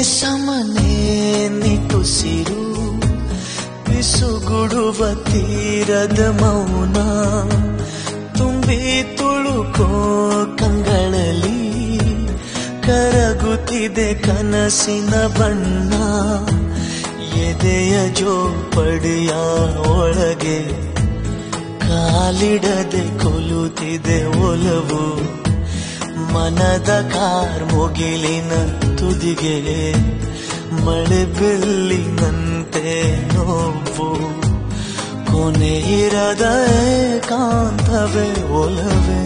ಸಮನೆ ನಿಟ್ಟುಸಿರು ಬಿಸುಗುಡುವ ತೀರದ ಮೌನ ತುಂಬಿ ತುಳುಕೋ ಕಂಗಳಲ್ಲಿ ಕರಗುತ್ತಿದೆ ಕನಸಿನ ಬಣ್ಣ ಎದೆಯ ಜೋಪಡಿಯ ಒಳಗೆ ಕಾಲಿಡದೆ ಕೊಲುತ್ತಿದೆ ಒಲವು ಮನದ ಕಾರ್ ಮುಗಿಲಿನ ತುದಿಗೆ ಮಳೆ ಬೆಲ್ಲಿನಂತೆ ನೋವು ಕೊನೆ ಇರದ ಕಾಂತವೇ ಒಲವೇ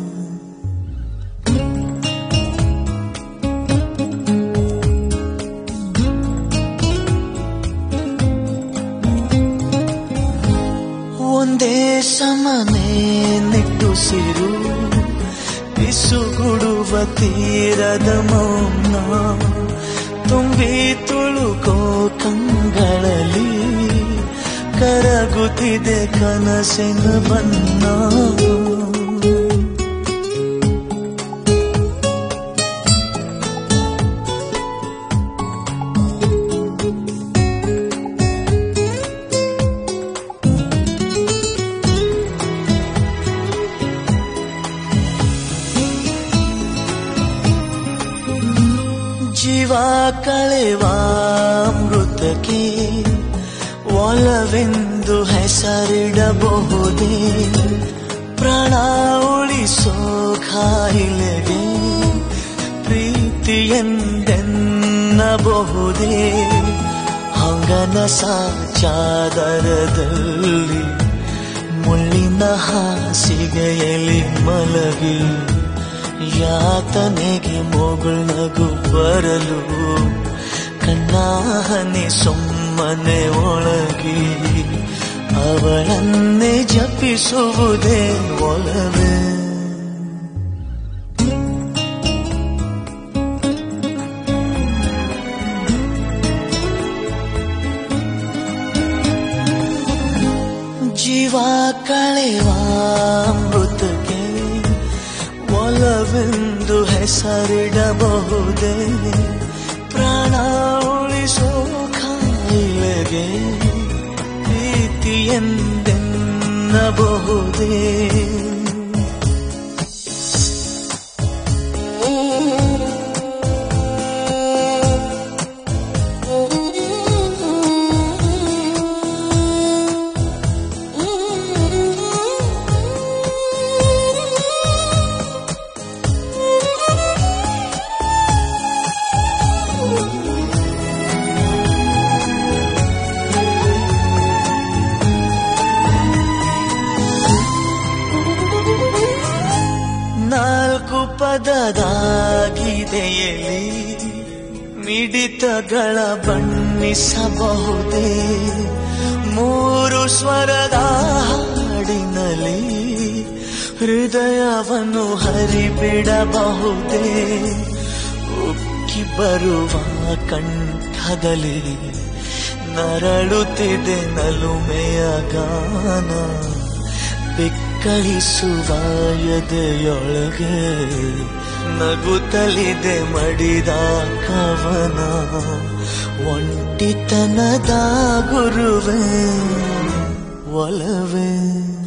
ಒಂದೇ ಸಮನೆ ನಿಟ್ಟುಸಿರು ಬಿಸುಗುಡುವ ತೀರದ ಮೌನ ತುಂಬಿ ತುಳುಕೋ ಕಂಗಳಲ್ಲಿ ಕರಗುತ್ತಿದೆ ಕನಸಿನ ಬಣ್ಣ ಜೀವ ಕಳೆವ ಅಮೃತಕ್ಕೆ ಒಲವೆಂದು ಹೆಸರಿಡಬಹುದೇ ಪ್ರಾಣ ಉಳಿಸೋ ಖಾಯಿಲೆಗೆ ಪ್ರೀತಿಯೆಂದೆನ್ನಬಹುದೇ ಹಂಗನ ಸಾಚಾದರದಲ್ಲಿ ಮುಳ್ಳಿನ ಹಾಸಿಗೆಯಲ್ಲಿ ಮಲಗಿ ಯಾತನೆಗೆ ಮೊಗಳನಗು ಬರಲು ಕಣ್ಣಾಹನೆ ಸುಮ್ಮನೆ ಒಳಗಿ ಅವಳನ್ನೇ ಜಪಿಸುವುದೇ ಒಲವೇ ಜೀವ ಕಳೆವ ಅಮೃತಕ್ಕೆ ಒಲವೆಂದು ಹೆಸರಿಡಬಹುದೇ ಪ್ರಾಣ ಉಳಿಸೋ ಕಾಯಿಲೆಗೆ ಪ್ರೀತಿಯೆಂದೆನ್ನಬಹುದೇ ನಾಲ್ಕು ಪದದ ಗೀತೆಯಲ್ಲಿ ಮಿಡಿತಗಳ ಬಣ್ಣಿಸಬಹುದೇ ಮೂರು ಸ್ವರದ ಹಾಡಿನಲ್ಲಿ ಹೃದಯವನ್ನು ಹರಿಬಿಡಬಹುದೇ ಉಕ್ಕಿ ಬರುವ ಕಂಠದಲ್ಲಿ ನರಳುತ್ತಿದೆ ನಲುಮೆಯ ಗಾನ ಬೆಕ್ಕಳಿಸುವ ಎದೆಯೊಳಗೆ ನಗುತ್ತಲಿದೆ ಮಡಿದ ಕವನ ಒಂಟಿತನದ ಗುರುವೇ ಒಲವೇ